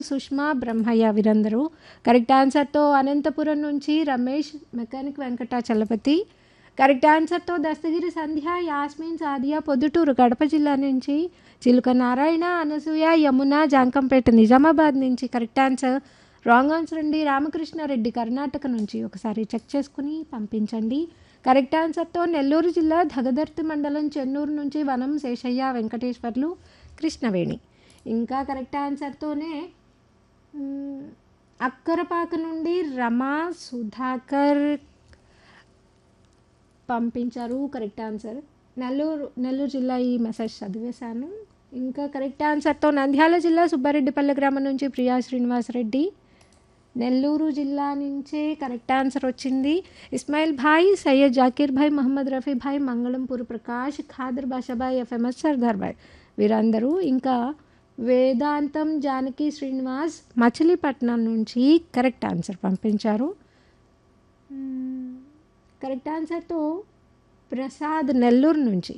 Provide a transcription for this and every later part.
సుష్మా బ్రహ్మయ్య వీరందరూ కరెక్ట్ ఆన్సర్తో అనంతపురం నుంచి రమేష్ మెకానిక్ వెంకట చలపతి కరెక్ట్ ఆన్సర్తో దస్తగిరి సంధ్య యాస్మిన్ సాదియా పొద్దుటూరు కడప జిల్లా నుంచి చిలుక నారాయణ అనసూయ యమున జాంకంపేట నిజామాబాద్ నుంచి కరెక్ట్ ఆన్సర్ రాంగ్ ఆన్సర్ అండి రామకృష్ణారెడ్డి కర్ణాటక నుంచి ఒకసారి చెక్ చేసుకుని పంపించండి కరెక్ట్ ఆన్సర్తో నెల్లూరు జిల్లా దగదర్తి మండలం చెన్నూరు నుంచి వనం శేషయ్య వెంకటేశ్వర్లు కృష్ణవేణి ఇంకా కరెక్ట్ ఆన్సర్తోనే మ్, అక్కరపాక నుండి రమా సుధాకర్ పంపించారు కరెక్ట్ ఆన్సర్ నెల్లూరు నెల్లూరు జిల్లా ఈ మెసేజ్ చదివేశాను ఇంకా కరెక్ట్ ఆన్సర్తో నంద్యాల జిల్లా సుబ్బారెడ్డిపల్లె గ్రామం నుంచి ప్రియా శ్రీనివాసరెడ్డి నెల్లూరు జిల్లా నుంచే కరెక్ట్ ఆన్సర్ వచ్చింది ఇస్మాయిల్ భాయ్ సయ్యద్ జాకీర్ భాయ్ మహమ్మద్ రఫీ భాయ్ మంగళంపూర్ ప్రకాష్ ఖాదర్ బాషాబాయ్ ఎఫ్ఎంఎస్ సర్దార్ భాయ్ వీరందరూ ఇంకా వేదాంతం జానకి శ్రీనివాస్ మచిలీపట్నం నుంచి కరెక్ట్ ఆన్సర్ పంపించారు మ్మ్. కరెక్ట్ ఆన్సర్తో ప్రసాద్ నెల్లూరు నుంచి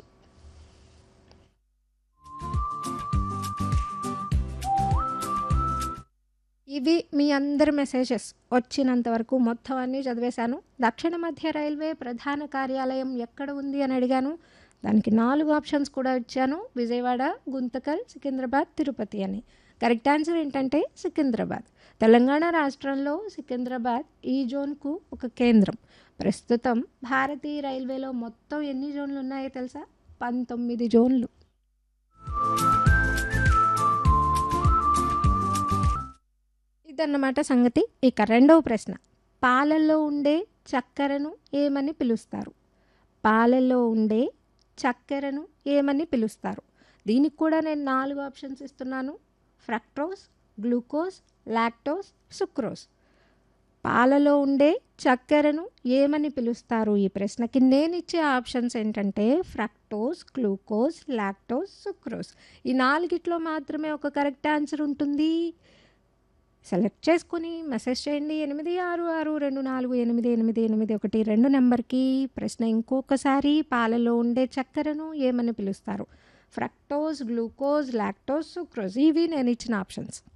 ఇవి మీ అందరి మెసేజెస్ వచ్చినంత వరకు మొత్తం అన్నీ చదివేశాను దక్షిణ మధ్య రైల్వే ప్రధాన కార్యాలయం ఎక్కడ ఉంది అని అడిగాను దానికి నాలుగు ఆప్షన్స్ కూడా ఇచ్చాను విజయవాడ గుంతకల్ సికింద్రాబాద్ తిరుపతి అని కరెక్ట్ ఆన్సర్ ఏంటంటే సికింద్రాబాద్ తెలంగాణ రాష్ట్రంలో సికింద్రాబాద్ ఈ జోన్కు ఒక కేంద్రం ప్రస్తుతం భారతీయ రైల్వేలో మొత్తం ఎన్ని జోన్లు ఉన్నాయో తెలుసా పంతొమ్మిది జోన్లు ఇదన్నమాట సంగతి ఇక రెండవ ప్రశ్న పాలల్లో ఉండే చక్కెరను ఏమని పిలుస్తారు పాలల్లో ఉండే చక్కెరను ఏమని పిలుస్తారు దీనికి కూడా నేను నాలుగు ఆప్షన్స్ ఇస్తున్నాను ఫ్రక్టోస్ గ్లూకోజ్ లాక్టోస్ సుక్రోజ్ పాలలో ఉండే చక్కెరను ఏమని పిలుస్తారు ఈ ప్రశ్నకి నేను ఇచ్చే ఆప్షన్స్ ఏంటంటే ఫ్రక్టోస్ గ్లూకోజ్ లాక్టోస్ సుక్రోజ్ ఈ నాలుగిట్లో మాత్రమే ఒక కరెక్ట్ ఆన్సర్ ఉంటుంది సెలెక్ట్ చేసుకుని మెసేజ్ చేయండి ఎనిమిది ఆరు ఆరు రెండు నాలుగు ఎనిమిది ఎనిమిది ఎనిమిది ఒకటి రెండు నెంబర్కి ప్రశ్న ఇంకొకసారి పాలలో ఉండే చక్కెరను ఏమని పిలుస్తారు ఫ్రక్టోస్ గ్లూకోజ్ లాక్టోస్ సుక్రోజ్ ఇవి నేను ఇచ్చిన ఆప్షన్స్